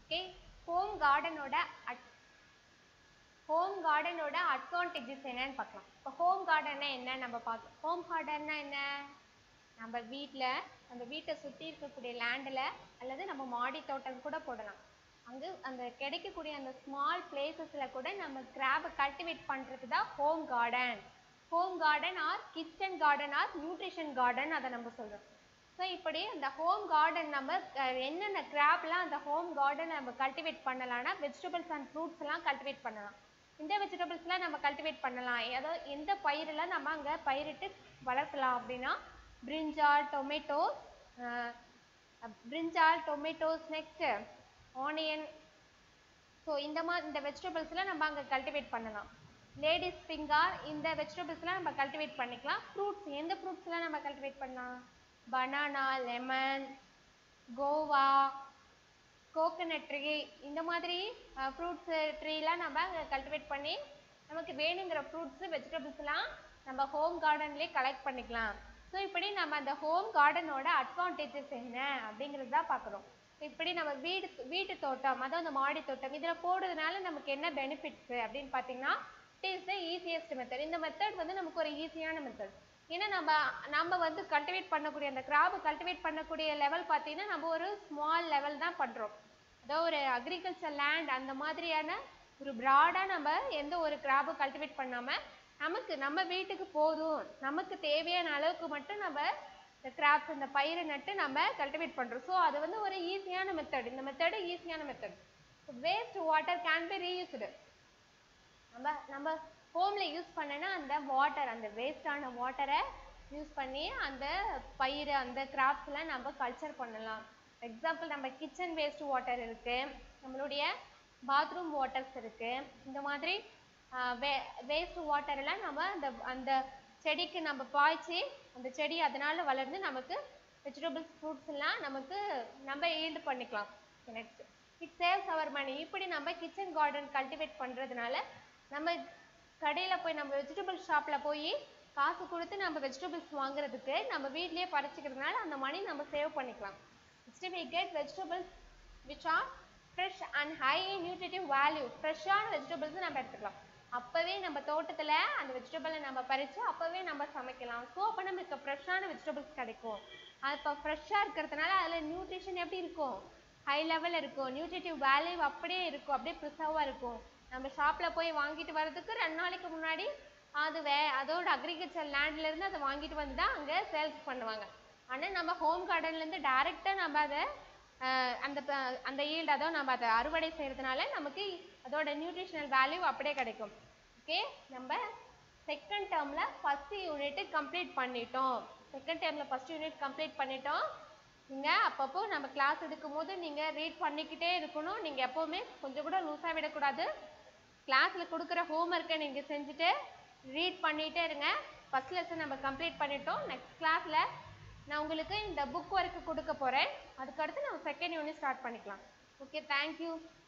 okay home கார்டனோட home கார்டனோட advantages என்னன்னு பார்க்கலாம் இப்போ ஹோம் கார்டன்னா என்ன நம்ம பார்க்கலாம் ஹோம் கார்டன்னா என்ன நம்ம வீட்டில் நம்ம வீட்டை சுற்றி இருக்கக்கூடிய லேண்டில் அல்லது நம்ம மாடி தோட்டம் கூட போடலாம் அங்கே அந்த கிடைக்கக்கூடிய அந்த ஸ்மால் பிளேசஸில் கூட நம்ம கிராபை கல்டிவேட் பண்ணுறது தான் home garden home garden or kitchen garden or nutrition garden அதை நம்ம சொல்கிறோம் ஸோ இப்படி அந்த ஹோம் கார்டன் நம்ம அஹ், என்னென்ன கிராப்லாம் அந்த ஹோம் கார்டன் நம்ம கல்டிவேட் பண்ணலாம்னா வெஜிடபிள்ஸ் அண்ட் ஃப்ரூட்ஸ் எல்லாம் கல்டிவேட் பண்ணலாம் இந்த வெஜிடபிள்ஸ்லாம் நம்ம கல்டிவேட் பண்ணலாம் அதாவது எந்த பயிரெல்லாம் நம்ம அங்கே பயிரிட்டு வளர்க்கலாம் அப்படின்னா brinjal tomatoes brinjal tomatoes next onion so இந்த மாதிரி இந்த வெஜிடபிள்ஸ்லாம் நம்ம அங்கே கல்டிவேட் பண்ணலாம் லேடிஸ் ஃபிங்கர் இந்த வெஜிடபிள்ஸ்லாம் நம்ம கல்டிவேட் பண்ணிக்கலாம் ஃப்ரூட்ஸ் எந்த ஃப்ரூட்ஸ்லாம் நம்ம கல்டிவேட் பண்ணலாம் banana lemon guava coconut tree இந்த மாதிரி ஃப்ரூட்ஸ் ட்ரீலாம் நம்ம கல்டிவேட் பண்ணி நமக்கு வேணுங்கிற ஃப்ரூட்ஸு வெஜிடபிள்ஸ்லாம் நம்ம ஹோம் கார்டன்லேயே கலெக்ட் பண்ணிக்கலாம் ஸோ இப்படி நம்ம அந்த ஹோம் கார்டனோட அட்வான்டேஜஸ் என்ன அப்படிங்கிறது தான் பார்க்குறோம் இப்படி நம்ம வீடு வீட்டு தோட்டம் அதாவது அந்த மாடி தோட்டம் இதில் போடுறதுனால நமக்கு என்ன பெனிஃபிட்ஸு அப்படின்னு பார்த்தீங்கன்னா it is the easiest method இந்த மெத்தட் வந்து நமக்கு ஒரு ஈஸியான மெத்தட் ஏன்னா நம்ம நம்ம வந்து கல்டிவேட் பண்ணக்கூடிய அந்த கிராப் கல்டிவேட் பண்ணக்கூடிய லெவல் பார்த்தீங்கன்னா நம்ம ஒரு ஸ்மால் லெவல் தான் பண்ணுறோம் அதாவது ஒரு அக்ரிகல்ச்சர் லேண்ட் அந்த மாதிரியான ஒரு ப்ராடாக நம்ம எந்த ஒரு கிராபை கல்டிவேட் பண்ணாமல் நமக்கு நம்ம வீட்டுக்கு போதும் நமக்கு தேவையான அளவுக்கு மட்டும் நம்ம இந்த கிராப்ஸ் இந்த பயிரை நட்டு நம்ம கல்டிவேட் பண்ணுறோம் ஸோ அது வந்து ஒரு ஈஸியான மெத்தட் இந்த மெத்தடு ஈஸியான method waste water can be reused நம்ம நம்ம ஹோமில் யூஸ் பண்ணனா அந்த வாட்டர் அந்த வேஸ்டான வாட்டரை யூஸ் பண்ணி அந்த பயிர் அந்த கிராப்ஸ்லாம் நம்ம கல்ச்சர் பண்ணலாம் எக்ஸாம்பிள் நம்ம கிச்சன் வேஸ்ட் வாட்டர் இருக்குது நம்மளுடைய பாத்ரூம் வாட்டர்ஸ் இருக்குது இந்த மாதிரி வே வேஸ்ட் வாட்டர் எல்லாம் நம்ம அந்த அந்த செடிக்கு நம்ம பாய்ச்சி அந்த செடி அதனால வளர்ந்து நமக்கு வெஜிடபிள்ஸ் ஃப்ரூட்ஸ் எல்லாம் நமக்கு நம்ம ஈல்டு பண்ணிக்கலாம் next it saves our money இப்படி நம்ம கிச்சன் கார்டன் கல்டிவேட் பண்ணுறதுனால நம்ம கடையில் போய் நம்ம வெஜிடபிள் ஷாப்பில் போய் காசு கொடுத்து நம்ம வெஜிடபிள்ஸ் வாங்குறதுக்கு நம்ம வீட்லயே பறிச்சுக்கிறதுனால அந்த மணி நம்ம சேவ் பண்ணிக்கலாம் next we get vegetables which are fresh and high in nutritive value ஃப்ரெஷ்ஷான வெஜிடபிள்ஸ் நம்ம எடுத்துக்கலாம் அப்போவே நம்ம தோட்டத்தில் அந்த வெஜிடபிளை நம்ம பறித்து அப்போவே நம்ம சமைக்கலாம் ஸோ அப்போ நமக்கு ஃப்ரெஷ்ஷான வெஜிடபிள்ஸ் கிடைக்கும் அது இப்போ ஃப்ரெஷ்ஷாக இருக்கிறதுனால அதில் நியூட்ரிஷன் எப்படி இருக்கும் ஹை லெவல் இருக்கும் நியூட்ரிட்டிவ் வேல்யூ அப்படியே இருக்கும் அப்படியே ப்ரிசர்வாக இருக்கும் நம்ம ஷாப்பில் போய் வாங்கிட்டு வர்றதுக்கு ரெண்டு நாளைக்கு முன்னாடி அது வே அதோட அக்ரிகல்ச்சர் லேண்ட்லேருந்து அதை வாங்கிட்டு வந்து தான் அங்கே சேல்ஸ் பண்ணுவாங்க ஆனால் நம்ம ஹோம் கார்டன்லேருந்து டேரெக்டாக நம்ம அதை அஹ், அந்த ப- அந்த ஈல்டு அதோ நம்ம அதை அறுவடை செய்கிறதுனால நமக்கு அதோட நியூட்ரிஷனல் வேல்யூ அப்படியே கிடைக்கும் ஓகே நம்ம செகண்ட் டேர்மில் ஃபஸ்ட்டு யூனிட்டு கம்ப்ளீட் பண்ணிட்டோம் செகண்ட் டேர்மில் ஃபஸ்ட் யூனிட் கம்ப்ளீட் பண்ணிட்டோம் நீங்கள் அப்பப்போ நம்ம கிளாஸ் எடுக்கும்போது நீங்கள் ரீட் பண்ணிக்கிட்டே இருக்கணும் நீங்கள் எப்போவுமே கொஞ்சம் கூட லூஸாக விடக்கூடாது கிளாஸில் கொடுக்குற ஹோம்ஒர்க்கை நீங்கள் செஞ்சுட்டு ரீட் பண்ணிகிட்டே இருங்க ஃபஸ்ட் லெசன் நம்ம கம்ப்ளீட் பண்ணிட்டோம் நெக்ஸ்ட் கிளாஸில் நான் உங்களுக்கு இந்த புக் ஒர்க்கு கொடுக்க போகிறேன் அதுக்கடுத்து நம்ம செகண்ட் யூனிட் ஸ்டார்ட் பண்ணிக்கலாம் ஓகே தேங்க்யூ